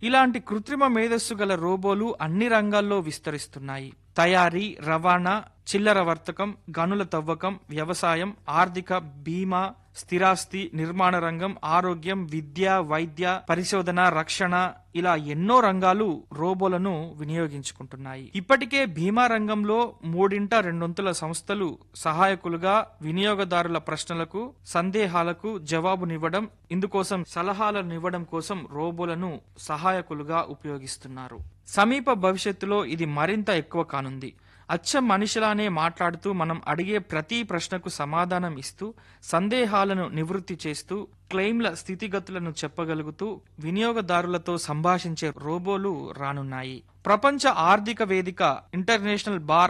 ఇలాంటి కృత్రిమ మేధస్సు గల రోబోలు అన్ని రంగాల్లో విస్తరిస్తున్నాయి తయారీ రవాణా చిల్లర వర్తకం గనుల తవ్వకం వ్యవసాయం ఆర్థిక బీమా స్థిరాస్తి నిర్మాణ రంగం ఆరోగ్యం విద్య వైద్య పరిశోధన రక్షణ ఇలా ఎన్నో రంగాలు రోబోలను వినియోగించుకుంటున్నాయి ఇప్పటికే బీమా రంగంలో మూడింట రెండొంతుల సంస్థలు సహాయకులుగా వినియోగదారుల ప్రశ్నలకు సందేహాలకు జవాబునివ్వడం ఇందుకోసం సలహాలను ఇవ్వడం కోసం రోబోలను సహాయకులుగా ఉపయోగిస్తున్నారు సమీప భవిష్యత్తులో ఇది మరింత ఎక్కువ కానుంది అచ్చం మనిషిలానే మాట్లాడుతూ మనం అడిగే ప్రతి ప్రశ్నకు సమాధానం ఇస్తూ సందేహాలను నివృత్తి చేస్తూ క్లెయిమ్ల స్థితిగతులను చెప్పగలుగుతూ వినియోగదారులతో సంభాషించే రోబోలు రానున్నాయి ప్రపంచ ఆర్థిక వేదిక ఇంటర్నేషనల్ బార్